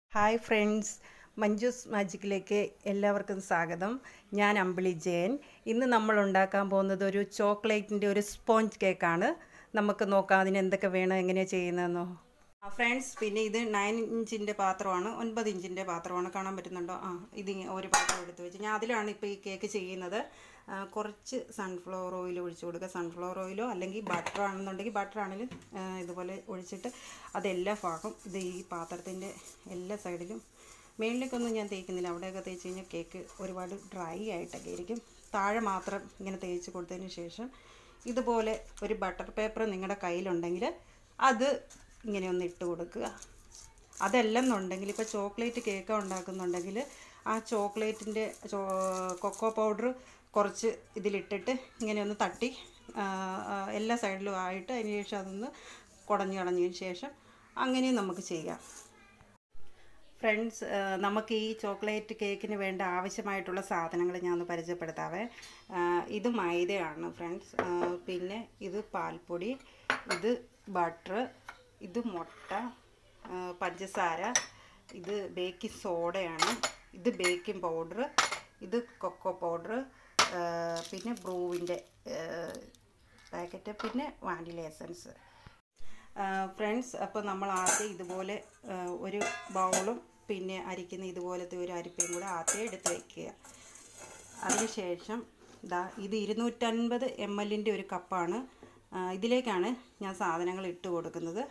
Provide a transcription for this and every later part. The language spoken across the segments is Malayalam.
ഹായ് ഫ്രണ്ട്സ് മഞ്ജുസ് മാജിക്കിലേക്ക് എല്ലാവർക്കും സ്വാഗതം ഞാൻ അമ്പിളി ജയൻ ഇന്ന് നമ്മൾ ഉണ്ടാക്കാൻ പോകുന്നത് ഒരു ചോക്ലേറ്റിൻ്റെ ഒരു സ്പോഞ്ച് കേക്കാണ് നമുക്ക് നോക്കാം അതിന് എന്തൊക്കെ വേണം എങ്ങനെയാണ് ചെയ്യുന്നതെന്നോ ഫ്രണ്ട്സ് പിന്നെ ഇത് നയൻ ഇഞ്ചിൻ്റെ പാത്രമാണ് ഒൻപത് ഇഞ്ചിൻ്റെ പാത്രമാണ് കാണാൻ പറ്റുന്നുണ്ടോ ആ ഇത് ഇങ്ങ- ഒരു പാത്രം എടുത്ത് വെച്ച് ഞാൻ അതിലാണ് ഇപ്പോൾ ഈ കേക്ക് ചെയ്യുന്നത് ആ, കുറച്ച് സൺഫ്ലവർ ഓയിൽ ഒഴിച്ചു കൊടുക്കുക സൺഫ്ലവർ ഓയിലോ അല്ലെങ്കിൽ ബട്ടർ ആണെന്നുണ്ടെങ്കിൽ ബട്ടർ ആണെങ്കിലും ആ, ഇതുപോലെ ഒഴിച്ചിട്ട് അതെല്ലാ ഭാഗം ഇത് ഈ പാത്രത്തിൻ്റെ എല്ലാ സൈഡിലും മേളിലേക്കൊന്നും ഞാൻ തേക്കുന്നില്ല അവിടെയൊക്കെ തേച്ച് കഴിഞ്ഞാൽ കേക്ക് ഒരുപാട് ഡ്രൈ ആയിട്ടൊക്കെ ഇരിക്കും താഴെ മാത്രം ഇങ്ങനെ തേച്ച് കൊടുത്തതിന് ശേഷം ഇതുപോലെ ഒരു ബട്ടർ പേപ്പർ നിങ്ങളുടെ കയ്യിലുണ്ടെങ്കിൽ അത് ഇങ്ങനെ ഒന്ന് ഇട്ട് കൊടുക്കുക അതല്ലെന്നുണ്ടെങ്കിൽ ഇപ്പോൾ ചോക്ലേറ്റ് കേക്ക് ഉണ്ടാക്കുന്നുണ്ടെങ്കിൽ ആ ചോക്ലേറ്റിൻ്റെ ചോ കൊക്കോ പൗഡർ കുറച്ച് ഇതിലിട്ടിട്ട് ഇങ്ങനെ ഒന്ന് തട്ടി ആ, ആ, എല്ലാ സൈഡിലും ആയിട്ട് അതിന് ശേഷം അതൊന്ന് കുടഞ്ഞു കളഞ്ഞതിന് ശേഷം അങ്ങനെയും നമുക്ക് ചെയ്യാം ഫ്രണ്ട്സ് നമുക്ക് ഈ ചോക്ലേറ്റ് കേക്കിന് വേണ്ട ആവശ്യമായിട്ടുള്ള സാധനങ്ങൾ ഞാൻ ഒന്ന് പരിചയപ്പെടുത്താവേ ആ, ഇത് മൈദയാണ് ഫ്രണ്ട്സ് ആ, പിന്നെ ഇത് പാൽപ്പൊടി ഇത് ബട്ടർ ഇത് മുട്ട ആ, പഞ്ചസാര ഇത് ബേക്കിംഗ് സോഡയാണ് ഇത് ബേക്കിംഗ് പൗഡർ ഇത് കൊക്കോ പൗഡർ പിന്നെ ബ്രൂവിൻ്റെ പാക്കറ്റ് പിന്നെ വാനില എസൻസ് ഫ്രണ്ട്സ് അപ്പോൾ നമ്മൾ ആദ്യം ഇതുപോലെ ആ, ഒരു ബൗളും പിന്നെ അരിക്കുന്ന ഇതുപോലത്തെ ഒരു അരിപ്പയും കൂടെ ആദ്യം എടുത്ത് വയ്ക്കുക അതിനുശേഷം ഇതാ ഇത് ഇരുന്നൂറ്റൻപത് എം എല്ലിൻ്റെ ഒരു കപ്പാണ് ആ, ഇതിലേക്കാണ് ഞാൻ സാധനങ്ങൾ ഇട്ട് കൊടുക്കുന്നത്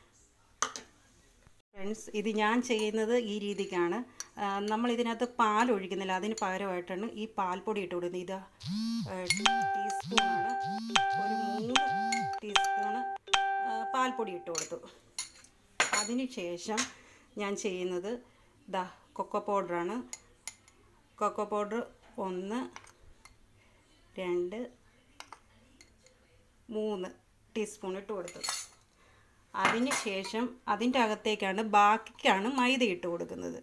ഫ്രണ്ട്സ് ഇത് ഞാൻ ചെയ്യുന്നത് ഈ രീതിക്കാണ് ആ, നമ്മൾ ഇതിനകത്ത് പാൽ ഒഴിക്കുന്നില്ല അതിന് പകരമായിട്ടാണ് ഈ പാൽപ്പൊടി ഇട്ട് കൊടുക്കുന്നത് ഇതാ ടീസ്പൂണാണ് ഒരു മൂന്ന് ടീസ്പൂണ് ആ, പാൽപ്പൊടി ഇട്ട് കൊടുത്തു അതിന് ശേഷം ഞാൻ ചെയ്യുന്നത് ദാ കൊക്കോ പൗഡറാണ് കൊക്കോ പൗഡർ ഒന്ന് രണ്ട് മൂന്ന് ടീസ്പൂൺ ഇട്ട് കൊടുത്തു അതിന് ശേഷം അതിൻ്റെ അകത്തേക്കാണ് ബാക്കിക്കാണ് മൈദ ഇട്ട് കൊടുക്കുന്നത്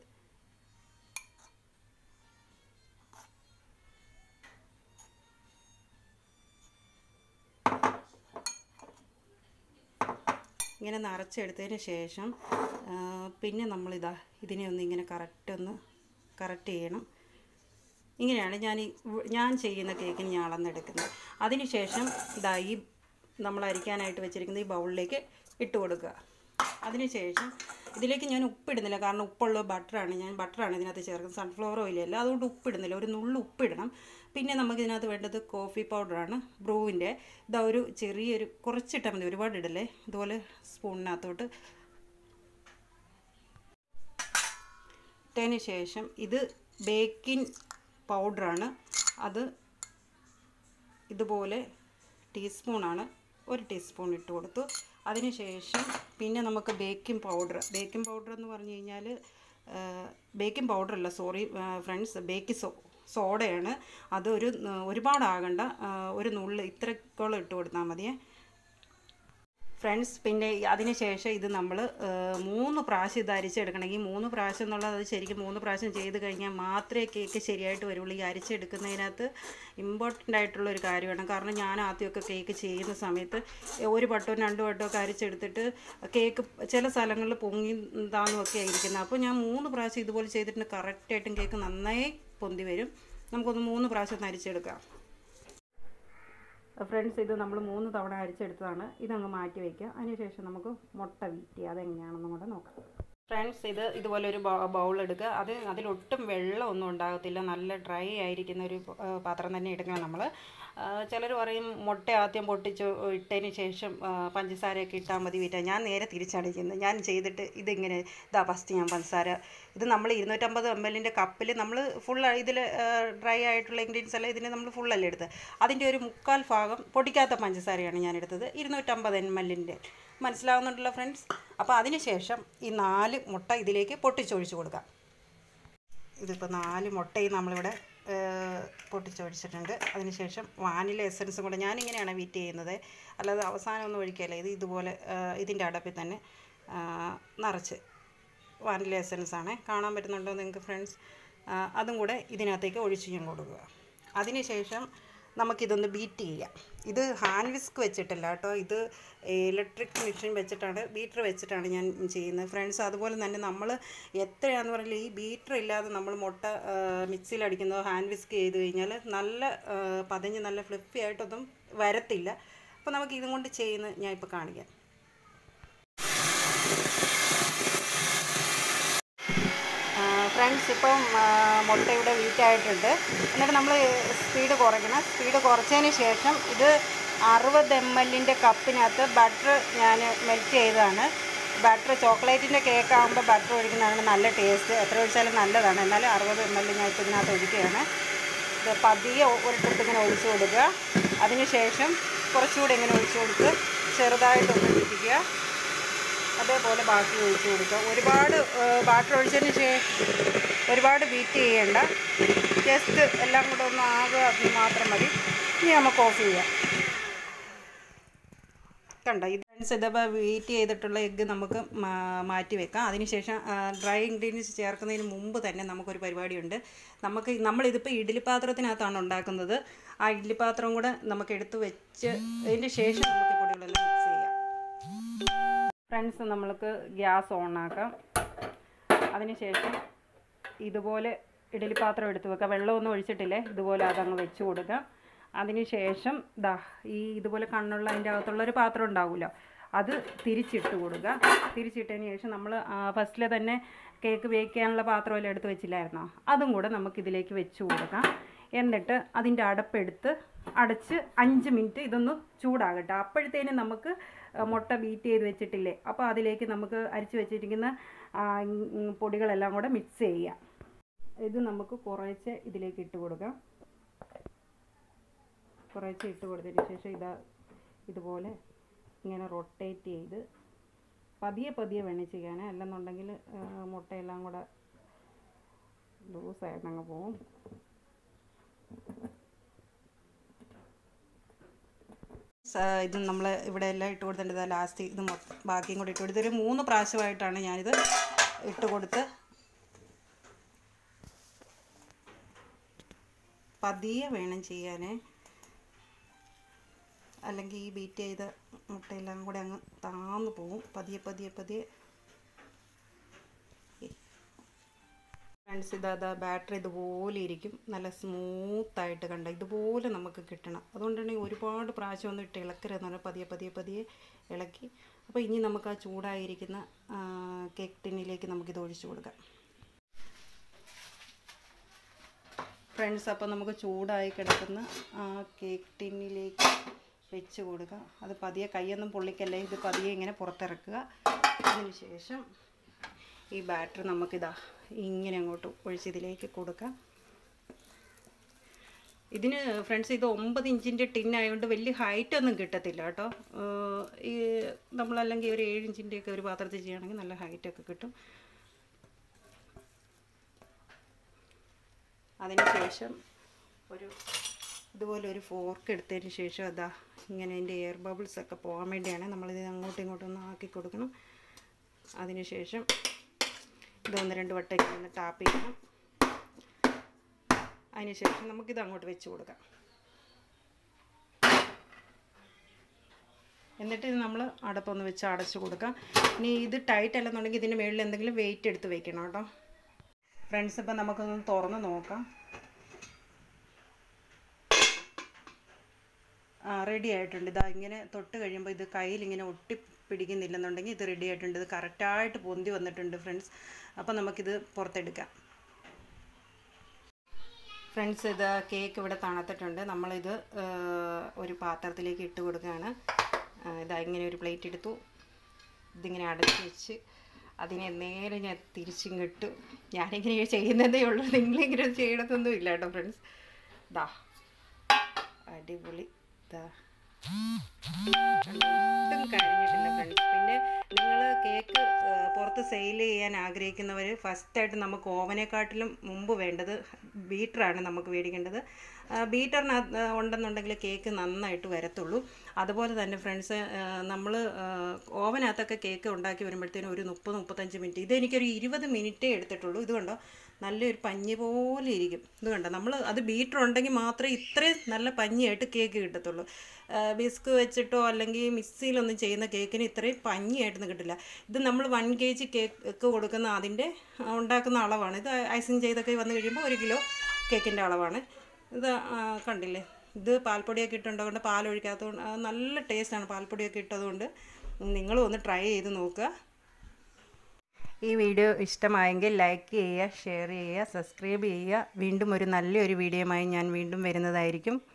ഇങ്ങനെ നിറച്ചെടുത്തതിന് ശേഷം ആ, പിന്നെ നമ്മളിതാ ഇതിനെ ഒന്ന് ഇങ്ങനെ കറക്റ്റ് ഒന്ന് കറക്റ്റ് ചെയ്യണം ഇങ്ങനെയാണ് ഞാൻ ഈ ഇവ- ഞാൻ ചെയ്യുന്ന കേക്കിന് ഞാൻ അളന്നെടുക്കുന്നത് അതിന് ശേഷം ഇതാ ഈ നമ്മൾ അരിക്കാനായിട്ട് വെച്ചിരിക്കുന്ന ഈ ബൗളിലേക്ക് ഇട്ട് കൊടുക്കുക അതിന് ശേഷം ഇതിലേക്ക് ഞാൻ ഉപ്പിടുന്നില്ല കാരണം ഉപ്പുള്ള ബട്ടറാണ് ഞാൻ ബട്ടറാണ് ഇതിനകത്ത് ചേർക്കുന്നത് സൺഫ്ലവർ ഓയിലല്ല അതുകൊണ്ട് ഉപ്പിടുന്നില്ല ഒരു നുള്ളു ഉപ്പിടണം പിന്നെ നമുക്ക് ഇതിനകത്ത് വേണ്ടത് കോഫി പൗഡറാണ് ബ്രൂവിൻ്റെ ഇതാ ഒരു ചെറിയൊരു കുറച്ചിട്ടാൽ മതി ഒരുപാട് ഇടല്ലേ ഇതുപോലെ സ്പൂണിനകത്തോട്ട് ഇട്ടതിന് ശേഷം ഇത് ബേക്കിംഗ് പൗഡറാണ് അത് ഇതുപോലെ ടീസ്പൂണാണ് ഒരു ടീസ്പൂൺ ഇട്ട് കൊടുത്തു അതിനുശേഷം പിന്നെ നമുക്ക് ബേക്കിംഗ് പൗഡർ ബേക്കിംഗ് പൗഡർ എന്ന് പറഞ്ഞു കഴിഞ്ഞാൽ ബേക്കിംഗ് പൗഡർ അല്ല സോറി ഫ്രണ്ട്സ് ബേക്കിംഗ് സോ സോഡയാണ് അത് ഒരു ഒരുപാടാകണ്ട ആ, ഒരു നുള്ള് ഇത്രക്കോളം ഇട്ട് കൊടുത്താൽ മതിയേ ഫ്രണ്ട്സ് പിന്നെ അതിന് ശേഷം ഇത് നമ്മൾ മൂന്ന് പ്രാവശ്യം ഇത് അരിച്ചെടുക്കണമെങ്കിൽ മൂന്ന് പ്രാവശ്യം എന്നുള്ളത് അത് ശരിക്കും മൂന്ന് പ്രാവശ്യം ചെയ്ത് കഴിഞ്ഞാൽ മാത്രമേ കേക്ക് ശരിയായിട്ട് വരുള്ളൂ ഈ അരിച്ചെടുക്കുന്നതിനകത്ത് ഇമ്പോർട്ടൻ്റ് ആയിട്ടുള്ള ഒരു കാര്യമാണ് കാരണം ഞാൻ ആദ്യമൊക്കെ കേക്ക് ചെയ്യുന്ന സമയത്ത് ഒരു വട്ടവും രണ്ട് വട്ടവും ഒക്കെ അരിച്ചെടുത്തിട്ട് കേക്ക് ചില സ്ഥലങ്ങളിൽ പൊങ്ങി താന്നുമൊക്കെ ആയിരിക്കുന്നത് അപ്പോൾ ഞാൻ മൂന്ന് പ്രാവശ്യം ഇതുപോലെ ചെയ്തിട്ടുണ്ട് കറക്റ്റായിട്ടും കേക്ക് നന്നായി പൊന്തി വരും നമുക്കൊന്ന് മൂന്ന് പ്രാവശ്യം ഒന്ന് അരിച്ചെടുക്കാം ഫ്രണ്ട്സ് ഇത് നമ്മൾ മൂന്ന് തവണ അരിച്ചെടുത്തതാണ് ഇതങ്ങ് മാറ്റി വയ്ക്കുക അതിനുശേഷം നമുക്ക് മുട്ട വീട്ടി അതെങ്ങനെയാണെന്നും കൂടെ നോക്കാം ഫ്രണ്ട്സ് ഇത് ഇതുപോലെ ഒരു ബൗൾ എടുക്കുക അത് അതിലൊട്ടും വെള്ളമൊന്നും ഉണ്ടാകത്തില്ല നല്ല ഡ്രൈ ആയിരിക്കുന്ന ഒരു ആ, പാത്രം തന്നെ എടുക്കണം നമ്മൾ ചിലർ പറയും മുട്ട ആദ്യം പൊട്ടിച്ച് ഇട്ടതിന് ശേഷം ആ, പഞ്ചസാരയൊക്കെ ഇട്ടാൽ മതി വീട്ടാൻ ഞാൻ നേരെ തിരിച്ചാണ് ചെയ്യുന്നത് ഞാൻ ചെയ്തിട്ട് ഇതിങ്ങനെ ഇതാ ഫസ്റ്റ് ഞാൻ പഞ്ചസാര ഇത് നമ്മൾ ഇരുന്നൂറ്റമ്പത് എം എല്ലിൻ്റെ കപ്പിൽ നമ്മൾ ഫുൾ ഇതിൽ ഡ്രൈ ആയിട്ടുള്ള ഇൻഗ്രീഡിയൻസ് എല്ലാം ഇതിന് നമ്മൾ ഫുള്ളല്ലേ എടുത്തത് അതിൻ്റെ ഒരു മുക്കാൽ ഭാഗം പൊടിക്കാത്ത പഞ്ചസാരയാണ് ഞാൻ എടുത്തത് ഇരുന്നൂറ്റമ്പത് എം എല്ലിൻ്റെ മനസ്സിലാവുന്നുണ്ടല്ലോ ഫ്രണ്ട്സ് അപ്പോൾ അതിന് ശേഷം ഈ നാല് മുട്ട ഇതിലേക്ക് പൊട്ടിച്ചൊഴിച്ച് കൊടുക്കാം ഇതിപ്പോൾ നാല് മുട്ടയും നമ്മളിവിടെ ഏഹ്, പൊട്ടിച്ചൊഴിച്ചിട്ടുണ്ട് അതിനുശേഷം വാനില എസൻസും കൂടെ ഞാനിങ്ങനെയാണ് വീറ്റ് ചെയ്യുന്നത് അല്ലാതെ അവസാനം ഒന്നും ഒഴിക്കുകയല്ല ഇത് ഇതുപോലെ ഏഹ്, ഇതിൻ്റെ അടപ്പിൽ തന്നെ ആഹ്, നിറച്ച് വാനില എസൻസ് ആണ് കാണാൻ പറ്റുന്നുണ്ടോ നിങ്ങൾക്ക് ഫ്രണ്ട്സ് അതും കൂടെ ഇതിനകത്തേക്ക് ഒഴിച്ച് ഞാൻ കൊടുക്കുക അതിനുശേഷം നമുക്കിതൊന്ന് ബീറ്റ് ചെയ്യാം ഇത് ഹാൻഡ് വിസ്ക് വെച്ചിട്ടില്ല കേട്ടോ ഇത് ഇലക്ട്രിക് മെഷീൻ വെച്ചിട്ടാണ് ബീറ്റർ വെച്ചിട്ടാണ് ഞാൻ ചെയ്യുന്നത് ഫ്രണ്ട്സ് അതുപോലെ തന്നെ നമ്മൾ എത്രയാണെന്ന് പറഞ്ഞാൽ ഈ ബീറ്റർ ഇല്ലാതെ നമ്മൾ മുട്ട മിക്സിയിൽ അടിക്കുന്നതോ ഹാൻഡ് വിസ്ക് ചെയ്ത് കഴിഞ്ഞാൽ നല്ല ആ, പതഞ്ഞ് നല്ല ഫ്ലിപ്പി ആയിട്ടൊന്നും വരത്തില്ല അപ്പോൾ നമുക്ക് ഇതും കൊണ്ട് ചെയ്യുന്നത് ഞാൻ ഇപ്പോൾ കാണിക്കാം ഫ്രണ്ട്സ് ഇപ്പം ആ, മുട്ട ഇവിടെ വീറ്റായിട്ടുണ്ട് എന്നിട്ട് നമ്മൾ സ്പീഡ് കുറയ്ക്കണം സ്പീഡ് കുറച്ചതിന് ശേഷം ഇത് അറുപത് എം എല്ലിൻ്റെ കപ്പിനകത്ത് ബട്ടർ ഞാൻ മെൽറ്റ് ചെയ്തതാണ് ബട്ടർ ചോക്ലേറ്റിൻ്റെ കേക്ക് ആകുമ്പോൾ ബട്ടർ ഒഴിക്കുന്നതാണ് നല്ല ടേസ്റ്റ് എത്ര ഒഴിച്ചാലും നല്ലതാണ് എന്നാലും അറുപത് എം എൽ ഞാൻ ഇപ്പോൾ ഇതിനകത്ത് ഒഴിക്കുകയാണ് ഇത് പതിയെ ഒരു ട്രിപ്പ് ഇങ്ങനെ ഒഴിച്ചു കൊടുക്കുക അതിനുശേഷം കുറച്ചുകൂടി ഇങ്ങനെ ഒഴിച്ചു കൊടുത്ത് ചെറുതായിട്ടൊന്ന് ഇടിപ്പിക്കുക അതേപോലെ ബാക്കി ഒഴിച്ചു കൊടുക്കുക ഒരുപാട് ബാറ്റർ ഒഴിച്ചതിന് ശേഷം ഒരുപാട് ബീറ്റ് ചെയ്യേണ്ട ജസ്റ്റ് എല്ലാം കൂടെ ഒന്ന് ആകുക അത് മാത്രം മതി ഇനി നമുക്ക് ഓഫ് ചെയ്യാം കണ്ടോ ഇത് ഫ്രണ്ട്സ് ഇതപ്പോൾ ബീറ്റ് ചെയ്തിട്ടുള്ള എഗ്ഗ് നമുക്ക് മാ- മാറ്റി വെക്കാം അതിനുശേഷം ഡ്രൈ ഇൻഗ്രീഡിയൻസ് ചേർക്കുന്നതിന് മുമ്പ് തന്നെ നമുക്കൊരു പരിപാടിയുണ്ട് നമുക്ക് നമ്മളിതിപ്പോൾ ഇഡ്ഡലി പാത്രത്തിനകത്താണ് ഉണ്ടാക്കുന്നത് ആ ഇഡ്ഡലി പാത്രം കൂടെ നമുക്ക് എടുത്ത് വെച്ച് അതിന് ശേഷം നമുക്ക് ഈ പൊടികളെല്ലാം മിക്സ് ചെയ്യാം ഫ്രണ്ട്സ് നമ്മൾക്ക് ഗ്യാസ് ഓണാക്കാം അതിനുശേഷം ഇതുപോലെ ഇഡലി പാത്രം എടുത്ത് വെക്കുക വെള്ളമൊന്നും ഒഴിച്ചിട്ടില്ലേ ഇതുപോലെ അതങ്ങ് വെച്ച് കൊടുക്കുക അതിനുശേഷം ദാ ഈ ഇതുപോലെ കണ്ണുള്ള അതിൻ്റെ അകത്തുള്ള ഒരു പാത്രം ഉണ്ടാവുമല്ലോ അത് തിരിച്ചിട്ട് കൊടുക്കുക തിരിച്ചിട്ടതിന് ശേഷം നമ്മൾ ഫസ്റ്റിൽ തന്നെ കേക്ക് ബേക്ക് ചെയ്യാനുള്ള പാത്രമെല്ലാം എടുത്ത് വെച്ചില്ലായിരുന്നോ അതും കൂടെ നമുക്കിതിലേക്ക് വെച്ച് കൊടുക്കാം എന്നിട്ട് അതിൻ്റെ അടപ്പെടുത്ത് അടച്ച് അഞ്ച് മിനിറ്റ് ഇതൊന്ന് ചൂടാകട്ടെ അപ്പോഴത്തേനും നമുക്ക് ആ, മുട്ട ബീറ്റ് ചെയ്ത് വെച്ചിട്ടില്ലേ അപ്പോൾ അതിലേക്ക് നമുക്ക് അരിച്ച് വെച്ചിരിക്കുന്ന ആ, ഉം, പൊടികളെല്ലാം കൂടെ മിക്സ് ചെയ്യാം ഇത് നമുക്ക് കുറേശ്ശെ ഇതിലേക്ക് ഇട്ട് കൊടുക്കാം കുറേശ്ശെ ഇട്ട് കൊടുത്തതിന് ശേഷം ഇതാ ഇതുപോലെ ഇങ്ങനെ റൊട്ടേറ്റ് ചെയ്ത് പതിയെ പതിയെ വേണം ചെയ്യാൻ അല്ലെന്നുണ്ടെങ്കിൽ ആ, മുട്ടയെല്ലാം കൂടെ ലൂസായിട്ട് അങ്ങ് പോവും സ- ഇത് നമ്മൾ ഇവിടെ എല്ലാം ഇട്ട് കൊടുത്തിട്ടുണ്ട് ലാസ്റ്റ് ഇത് മൊത്തം ബാക്കിയും കൂടി ഇട്ട് കൊടുത്ത് ഒരു മൂന്ന് പ്രാവശ്യമായിട്ടാണ് ഞാനിത് ഇട്ട് കൊടുത്ത് പതിയെ വേണം ചെയ്യാൻ അല്ലെങ്കിൽ ഈ ബീറ്റ് ചെയ്ത മുട്ടയെല്ലാം കൂടെ അങ്ങ് താന്നു പോവും പതിയെ പതിയെ പതിയെ ഫ്രണ്ട്സ് ഇതാ അതാ ബാറ്ററി ഇതുപോലെ ഇരിക്കും നല്ല സ്മൂത്തായിട്ട് കണ്ട ഇതുപോലെ നമുക്ക് കിട്ടണം അതുകൊണ്ടാണ് ഈ ഒരുപാട് പ്രാവശ്യം ഒന്നും ഇട്ട് ഇളക്കരുതെന്ന് പറഞ്ഞാൽ പതിയെ പതിയെ പതിയെ ഇളക്കി അപ്പോൾ ഇനി നമുക്ക് ആ ചൂടായിരിക്കുന്ന കേക്ക് ടിന്നിലേക്ക് നമുക്കിത് ഒഴിച്ചു കൊടുക്കാം ഫ്രണ്ട്സ് അപ്പോൾ നമുക്ക് ചൂടായി കിടക്കുന്ന ആ കേക്ക് ടിന്നിലേക്ക് വെച്ച് കൊടുക്കുക അത് പതിയെ കൈയൊന്നും പൊള്ളിക്കല്ലേ ഇത് പതിയെ ഇങ്ങനെ പുറത്തിറക്കുക അതിന് ശേഷം ഈ ബാറ്റർ നമുക്കിതാ ഇങ്ങനെ അങ്ങോട്ട് ഒഴിച്ച് ഇതിലേക്ക് കൊടുക്കാം ഇതിന് ഫ്രണ്ട്സ് ഇത് ഒമ്പത് ഇഞ്ചിൻ്റെ ടിന്നായതുകൊണ്ട് വലിയ ഹൈറ്റ് ഒന്നും കിട്ടത്തില്ല കേട്ടോ ഏഹ് ഈ നമ്മളല്ലെങ്കിൽ ഒരു ഏഴ് ഇഞ്ചിൻ്റെ ഒക്കെ ഒരു പാത്രത്തിൽ ചെയ്യുകയാണെങ്കിൽ നല്ല ഹൈറ്റൊക്കെ കിട്ടും അതിന് ശേഷം ഒരു ഇതുപോലെ ഒരു ഫോർക്ക് എടുത്തതിന് ശേഷം അതാ ഇങ്ങനെ അതിൻ്റെ എയർ ബബിൾസ് ഒക്കെ പോകാൻ വേണ്ടിയാണ് നമ്മളിത് അങ്ങോട്ടും ഇങ്ങോട്ടും ഒന്ന് ആക്കി കൊടുക്കണം അതിന് ശേഷം ഇതൊന്ന് രണ്ട് വട്ടം ഇങ്ങനെ ഒന്ന് ടാപ്പ് ചെയ്യണം അതിന് ശേഷം നമുക്കിത് അങ്ങോട്ട് വെച്ച് കൊടുക്കാം എന്നിട്ട് ഇത് നമ്മൾ അടപ്പൊന്ന് വെച്ച് അടച്ച് കൊടുക്കാം ഇനി ഇത് ടൈറ്റ് അല്ലെന്നുണ്ടെങ്കിൽ ഇതിൻ്റെ മുകളിൽ എന്തെങ്കിലും വെയിറ്റ് എടുത്ത് വെക്കണം കേട്ടോ ഫ്രണ്ട്സ് ഇപ്പം നമുക്കൊന്ന് തുറന്ന് നോക്കാം ആ റെഡി ആയിട്ടുണ്ട് ഇതാ ഇങ്ങനെ തൊട്ട് കഴിയുമ്പോൾ ഇത് കയ്യിൽ ഇങ്ങനെ ഒട്ടി പിടിക്കുന്നില്ലെന്നുണ്ടെങ്കിൽ ഇത് റെഡി ആയിട്ടുണ്ട് ഇത് കറക്റ്റായിട്ട് പൊന്തി വന്നിട്ടുണ്ട് ഫ്രണ്ട്സ് അപ്പോൾ നമുക്കിത് പുറത്തെടുക്കാം ഫ്രണ്ട്സ് ഇത് കേക്ക് ഇവിടെ തണുത്തിട്ടുണ്ട് നമ്മളിത് ആ, ഒരു പാത്രത്തിലേക്ക് ഇട്ട് കൊടുക്കുകയാണ് ആ, ഇതാ ഇങ്ങനെ ഒരു പ്ലേറ്റ് എടുത്തു ഇതിങ്ങനെ അടച്ച് വെച്ച് അതിനെ നേരെ ഞാൻ തിരിച്ചിങ്ങിട്ട് ഞാനിങ്ങനെ ചെയ്യുന്നതേ ഉള്ളൂ നിങ്ങളിങ്ങനെ ചെയ്യണതൊന്നും ഇല്ല കേട്ടോ ഫ്രണ്ട്സ് ദാ അടിപൊളി ദാ ഒട്ടും കഴിഞ്ഞിട്ടില്ല ഫ്രണ്ട്സ് പിന്നെ നിങ്ങൾ കേക്ക് പുറത്ത് സെയിൽ ചെയ്യാൻ ആഗ്രഹിക്കുന്നവർ ഫസ്റ്റായിട്ട് നമുക്ക് ഓവനെക്കാട്ടിലും മുമ്പ് വേണ്ടത് ബീറ്ററാണ് നമുക്ക് മേടിക്കേണ്ടത് ബീറ്ററിനകത്ത് ഉണ്ടെന്നുണ്ടെങ്കിൽ കേക്ക് നന്നായിട്ട് വരത്തുള്ളൂ അതുപോലെ തന്നെ ഫ്രണ്ട്സ് നമ്മൾ ഓവനകത്തൊക്കെ കേക്ക് ഉണ്ടാക്കി വരുമ്പോഴത്തേനും ഒരു മുപ്പത് മുപ്പത്തഞ്ച് മിനിറ്റ് ഇത് എനിക്കൊരു ഇരുപത് മിനിറ്റേ എടുത്തിട്ടുള്ളൂ ഇത് കണ്ടോ നല്ലൊരു പഞ്ഞി പോലെ ഇരിക്കും ഇത് കണ്ടോ നമ്മൾ അത് ബീറ്റർ ഉണ്ടെങ്കിൽ മാത്രമേ ഇത്രയും നല്ല പഞ്ഞിയായിട്ട് കേക്ക് കിട്ടത്തുള്ളൂ ബിസ്ക് വെച്ചിട്ടോ അല്ലെങ്കിൽ മിക്സിയിലൊന്നും ചെയ്യുന്ന കേക്കിന് ഇത്രയും പഞ്ഞിയായിട്ടൊന്നും കിട്ടില്ല ഇത് നമ്മൾ വൺ കെ ജി കേക്ക് കൊടുക്കുന്ന അതിൻ്റെ ഉണ്ടാക്കുന്ന അളവാണ് ഇത് ഐസിങ് ചെയ്തൊക്കെ വന്നു കഴിയുമ്പോൾ ഒരു കിലോ കേക്കിൻ്റെ അളവാണ് ഇത് ആ, കണ്ടില്ലേ ഇത് പാൽപ്പൊടിയൊക്കെ ഇട്ടുണ്ടതുകൊണ്ട് പാലൊഴിക്കാത്തതുകൊണ്ട് ആ, നല്ല ടേസ്റ്റാണ് പാൽപ്പൊടിയൊക്കെ ഇട്ടതുകൊണ്ട് നിങ്ങളും ഒന്ന് ട്രൈ ചെയ്ത് നോക്കുക ഈ വീഡിയോ ഇഷ്ടമായെങ്കിൽ ലൈക്ക് ചെയ്യുക ഷെയർ ചെയ്യുക സബ്സ്ക്രൈബ് ചെയ്യുക വീണ്ടും ഒരു നല്ലൊരു വീഡിയോയുമായി ഞാൻ വീണ്ടും വരുന്നതായിരിക്കും